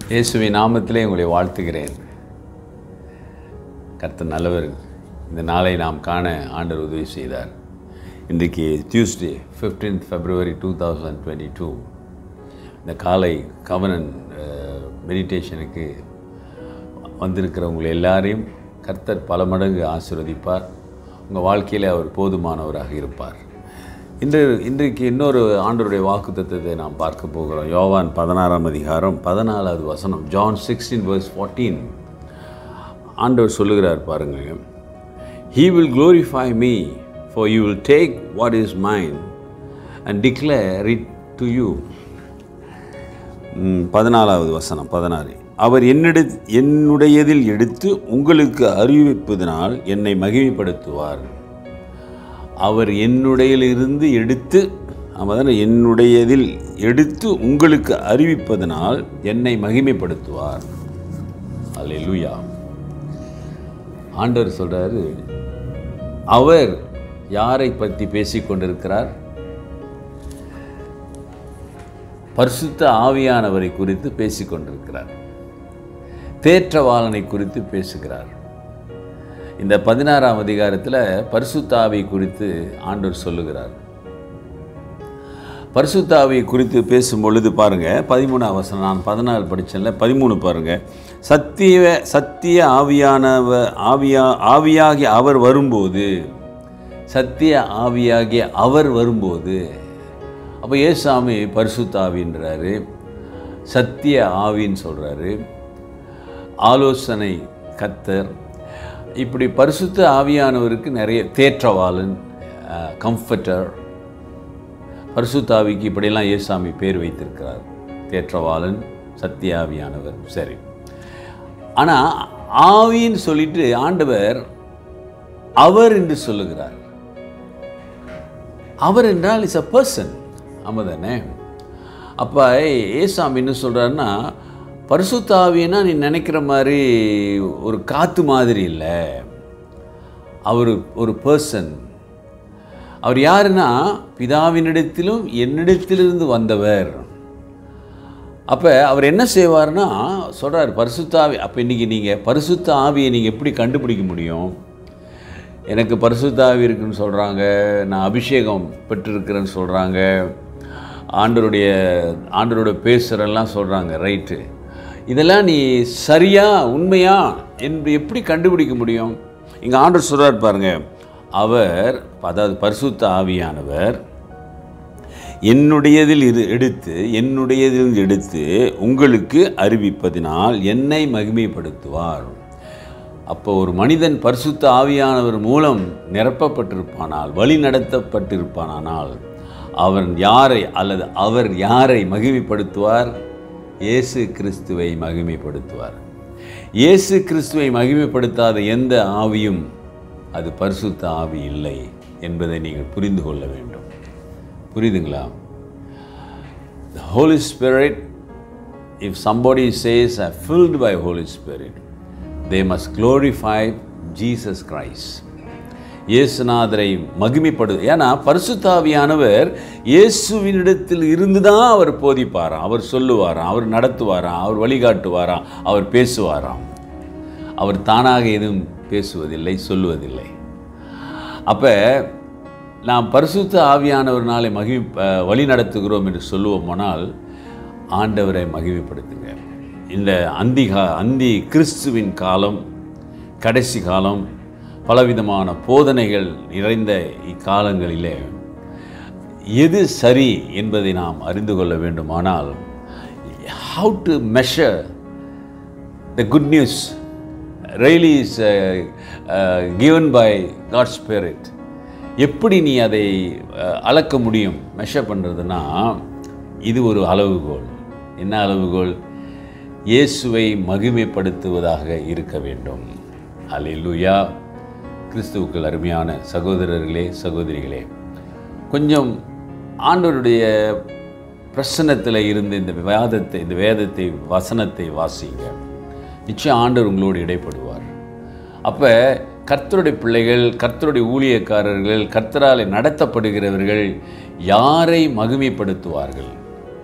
இயேசுவின் நாமத்திலே உங்களை வாழ்த்துகிறேன் கர்த்தர் நல்லவர் இந்த நாளை நாம் காண ஆண்டவர் உதவி செய்தார் இன்றைக்கு Tuesday 15th February two thousand twenty two இந்த காலை கவனன் மெடிடேஷனுக்கு வந்திருக்கிறவங்களை எல்லாரையும் கர்த்தர் பல மடங்கு ஆசீர்வதிப்பார் உங்கள் வாழ்க்கையில் அவர் போதுமானவராக இருப்பார் இன்று இன்றைக்கு இன்னொரு ஆண்டருடைய வாக்குத்தத்தத்தை நாம் பார்க்க போகிறோம் யோவான் பதினாறாம் அதிகாரம் பதினாலாவது வசனம் ஜான் சிக்ஸ்டீன் வர்ஸ் ஃபார்ட்டீன் ஆண்டவர் சொல்லுகிறார் பாருங்கள் he will glorify me for you will take what is mind and declare it to you பதினாலாவது வசனம் பதினாறு அவர் என்னிட என்னுடையதில் எடுத்து உங்களுக்கு அறிவிப்பதனால் என்னை மகிமைப்படுத்துவார் அவர் என்னுடையிலிருந்து எடுத்து அவன் என்னுடையதில் எடுத்து உங்களுக்கு அறிவிப்பதனால் என்னை மகிமைப்படுத்துவார் அல்லேலூயா ஆண்டவர் சொல்றாரு அவர் யாரை பற்றி பேசிக் கொண்டிருக்கிறார் பரிசுத்த ஆவியானவரை குறித்து பேசிக் கொண்டிருக்கிறார் தேற்றவாளனை குறித்து பேசுகிறார் இந்த பதினாறாம் அதிகாரத்தில் பரிசுத்தாவை குறித்து ஆண்டவர் சொல்லுகிறார் பரிசுத்தாவை குறித்து பேசும் பொழுது பாருங்க பதிமூணாம் வசனம் நான் பதினாலு படித்தேன்ல பதிமூணு பாருங்க சத்திய சத்திய ஆவியானவ ஆவியா ஆவியாகி அவர் வரும்போது சத்திய ஆவியாகிய அவர் வரும்போது அப்போ ஏசாமி பரிசுத்தாவின்றாரு சத்திய ஆவின்னு சொல்கிறாரு ஆலோசனை கத்தர் இப்படி பரிசுத்த ஆவியானவருக்கு நிறைய தேற்றவாளன் கம்ஃபர்டர் பரிசுத்தாவிக்கு இப்படியெல்லாம் ஏசாமி பேர் வைத்திருக்கிறார் தேற்றவாளன் சத்திய ஆவியானவர் சரி ஆனால் ஆவின்னு சொல்லிட்டு ஆண்டவர் அவர் என்று சொல்லுகிறார் அவர் என்றால் இஸ் அ பர்சன் ஆமாம் தானே அப்போ ஏசாமி என்ன சொல்கிறாருன்னா பரிசுத்தாவியனா நீ நினைக்கிற மாதிரி ஒரு காற்று மாதிரி இல்லை அவர் ஒரு பர்சன் அவர் யாருன்னா பிதாவினிடத்திலும் என்னிடத்திலிருந்து வந்தவர் அப்போ அவர் என்ன செய்வார்னா சொல்கிறார் பரிசுத்தாவி அப்போ இன்றைக்கி நீங்கள் பரிசுத்த ஆவியை நீங்கள் எப்படி கண்டுபிடிக்க முடியும் எனக்கு பரிசுத்த ஆவி இருக்குன்னு சொல்கிறாங்க நான் அபிஷேகம் பெற்றிருக்கிறேன்னு சொல்கிறாங்க ஆண்டருடைய ஆண்டரோட பேசுகிறெல்லாம் சொல்கிறாங்க ரைட்டு இதெல்லாம் நீ சரியா உண்மையா என்று எப்படி கண்டுபிடிக்க முடியும் இங்கே ஆண்டர் சொல்கிறார் பாருங்க அவர் அதாவது பரிசுத்த ஆவியானவர் என்னுடையதில் இது எடுத்து என்னுடையதில் எடுத்து உங்களுக்கு அறிவிப்பதினால் என்னை மகிமைப்படுத்துவார் அப்போ ஒரு மனிதன் பரிசுத்த ஆவியானவர் மூலம் நிரப்பப்பட்டிருப்பானால் வழி நடத்தப்பட்டிருப்பானால் அவன் யாரை அல்லது அவர் யாரை மகிமைப்படுத்துவார் இயேசு கிறிஸ்துவை மகிமைப்படுத்துவார் இயேசு கிறிஸ்துவை மகிமைப்படுத்தாத எந்த ஆவியும் அது பரிசுத்த ஆவி இல்லை என்பதை நீங்கள் புரிந்து கொள்ள வேண்டும் புரியுதுங்களா the holy spirit if somebody says a filled by holy spirit they must glorify Jesus Christ இயேசுநாதரை மகிமைப்படு ஏன்னா பரிசுத்தாவியானவர் இயேசுவினிடத்தில் இருந்து தான் அவர் போதிப்பாராம் அவர் சொல்லுவாராம் அவர் நடத்துவாராம் அவர் வழிகாட்டுவாராம் அவர் பேசுவாராம் அவர் தானாக எதுவும் பேசுவதில்லை சொல்லுவதில்லை அப்போ நாம் பரிசுத்த ஆவியானவர்னாலே மகிழ் வழி நடத்துகிறோம் என்று சொல்லுவோமானால் ஆண்டவரை மகிமைப்படுத்துங்க இந்த அந்தி கா அந்தி கிறிஸ்துவின் காலம் கடைசி காலம் பலவிதமான போதனைகள் நிறைந்த இக்காலங்களிலே எது சரி என்பதை நாம் அறிந்து கொள்ள வேண்டுமானால் how to measure the good news really is given by God spirit எப்படி நீ அதை அளக்க முடியும் மெஷர் பண்ணுறதுன்னா இது ஒரு அளவுகோல் என்ன அளவுகோல் இயேசுவை மகிமைப்படுத்துவதாக இருக்க வேண்டும் அல்லேலூயா கிறிஸ்துவுக்கள் அருமையான சகோதரர்களே சகோதரிகளே கொஞ்சம் ஆண்டவருடைய பிரசன்னத்தில் இருந்து இந்த வேதத்தை இந்த வேதத்தை வசனத்தை வாசிங்க நிச்சயம் ஆண்டவர் உங்களோடு இடைப்படுவார் அப்போ கர்த்தருடைய பிள்ளைகள் கர்த்தருடைய ஊழியக்காரர்கள் கர்த்தரால் நடத்தப்படுகிறவர்கள் யாரை மகிமைப்படுத்துவார்கள்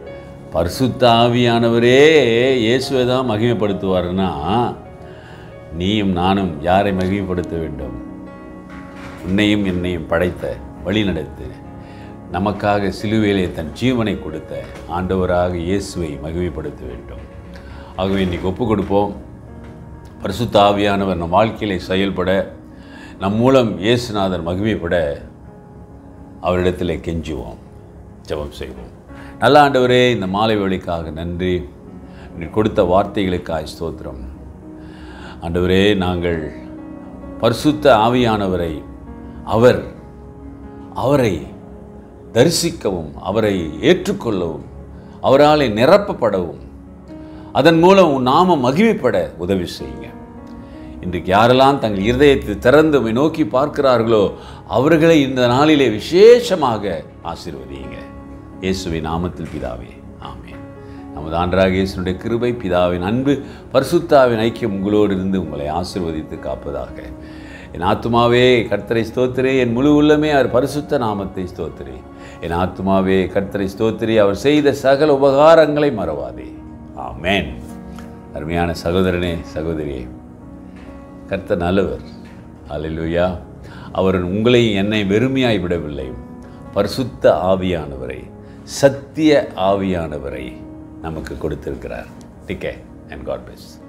பரிசுத்த ஆவியானவரே இயேசுவை தான் மகிமைப்படுத்துவாருன்னா நீயும் நானும் யாரை மகிமைப்படுத்த வேண்டும் உன்னையும் என்னையும் படைத்த வழி நடத்து நமக்காக சிலுவையிலே தன் ஜீவனை கொடுத்த ஆண்டவராக இயேசுவை மகிமைப்படுத்த வேண்டும் ஆகவே இன்றைக்கி ஒப்பு கொடுப்போம் பரிசுத்த ஆவியானவர் நம் வாழ்க்கையிலே செயல்பட நம் மூலம் இயேசுநாதர் மகிமைப்பட அவரிடத்திலே கெஞ்சுவோம் ஜெபம் செய்வோம் நல்ல ஆண்டவரே இந்த மாலை வேளைக்காக நன்றி நீர் கொடுத்த வார்த்தைகளுக்காக ஸ்தோத்திரம் ஆண்டவரே நாங்கள் பரிசுத்த ஆவியானவரை அவர் அவரை தரிசிக்கவும் அவரை ஏற்றுக்கொள்ளவும் அவராலே நிரப்பப்படவும் அதன் மூலம் உன் நாமம் மகிமைப்பட உதவி செய்யுங்க இன்றைக்கு யாரெல்லாம் தங்கள் இருதயத்தை திறந்து உம்மை நோக்கி பார்க்கிறார்களோ அவர்களை இந்த நாளிலே விசேஷமாக ஆசீர்வதியுங்க இயேசுவின் நாமத்தில் பிதாவே ஆமென் நமது ஆண்டராக இயேசுனுடைய கிருபை பிதாவின் அன்பு பரிசுத்தாவின் ஐக்கியம் உங்களோடு இருந்து உங்களை ஆசீர்வதித்து காப்பதாக என் ஆத்துமாவே கர்த்தரை ஸ்தோத்திரே என் முழு உள்ளமே அவர் பரிசுத்த நாமத்தை ஸ்தோத்திரே என் ஆத்துமாவே கர்த்தரை ஸ்தோத்திரி அவர் செய்த சகல உபகாரங்களை மறவாதே ஆமென் அருமையான சகோதரனே சகோதரியே கர்த்தர் நல்லவர் அல்லேலூயா அவர் உங்களை என்னை வெறுமையாய் விடவில்லை பரிசுத்த ஆவியானவரை சத்திய ஆவியானவரை நமக்கு கொடுத்திருக்கிறார் டிக்கே அண்ட் காட் பிளஸ்